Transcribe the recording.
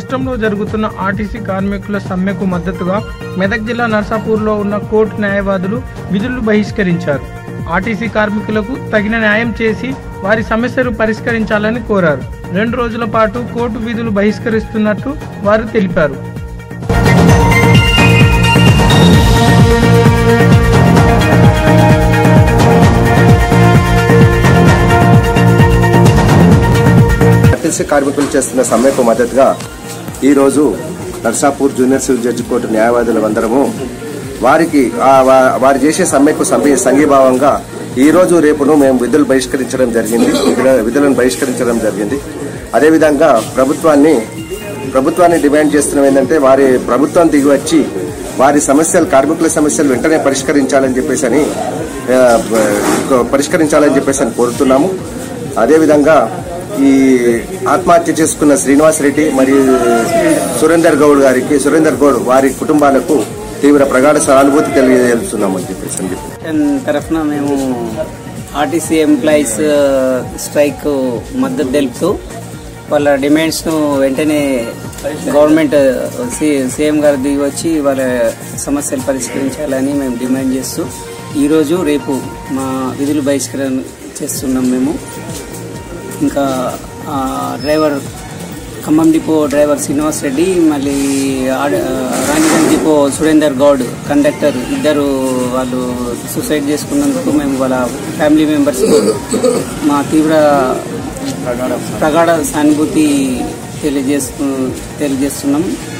రాష్ట్రంలో జరుగుతున్న ఆర్టీసీ కార్మికుల సమ్మెకు మద్దతుగా మెదక్ జిల్లా నర్సాపూర్లో ఉన్న కోర్టు న్యాయవాదులు విధులు బహిష్కరించారు ఆర్టీసీ కార్మికులకు తగిన న్యాయం చేసి వారి సమస్యలు పరిష్కరించాలని కోరారు రెండు రోజుల పాటు కోర్టు విధులు బహిష్కరిస్తున్నట్టు వారు తెలిపారు ఆర్టీసీ కార్మికులు చేస్తున్న సమ్మెకు మద్దతుగా ఈరోజు Narsapur junior civil judge court న్యాయవాదులందరము వారికి ఆ వా- వారు చేసే సమ్మెకు సమీ- సంఘీభావంగా ఈ రోజు రేపును మేము విధులు బహిష్కరించడం జరిగింది విధుల- విధులను బహిష్కరించడం జరిగింది అదేవిధంగా ప్రభుత్వాన్ని ప్రభుత్వాన్ని డిమాండ్ చేస్తున్నాం ఏంటంటే వారి ప్రభుత్వం దిగి వచ్చి వారి సమస్యలు కార్మికుల సమస్యలు వెంటనే పరిష్కరించాలని చెప్పేసి అని ఆ, బ- పరిష్కరించాలని చెప్పేసి అని కోరుతున్నాము అదేవిధంగా ఈ ఆత్మహత్య చేసుకున్న శ్రీనివాస్ రెడ్డి మరియు సురేందర్ గౌడ్ గారికి సురేందర్ గౌడ్ వారి కుటుంబాలకు తీవ్ర ప్రగాఢ సానుభూతి తెలియజేస్తున్నామని చెప్పేసి అని చెప్పి అండ్ తరఫున మేము ఆర్టీసీ ఎంప్లాయీస్ స్ట్రైక్ మద్దతు తెలుపుతూ వాళ్ళ డిమాండ్స్ను వెంటనే గవర్నమెంట్ సి- సీఎం గారు దిగి వచ్చి వాళ్ళ సమస్యలు పరిష్కరించాలని మేము డిమాండ్ చేస్తూ ఈరోజు రేపు మా విధులు బహిష్కరణ చేస్తున్నాం మేము ఇంకా ఆ, driver Khammam depot driver Srinivas Reddy మళ్ళీ ఆడ- రాణిగంజ్ డిపో సురేందర్ గౌడ్ కండక్టర్ ఇద్దరు వాళ్ళు సూసైడ్ చేసుకున్నందుకు మేము వాళ్ళ ఫ్యామిలీ మెంబర్స్ మా తీవ్ర ప్రగాఢ సానుభూతి తెలియజేస్తూ తెలియజేస్తున్నాం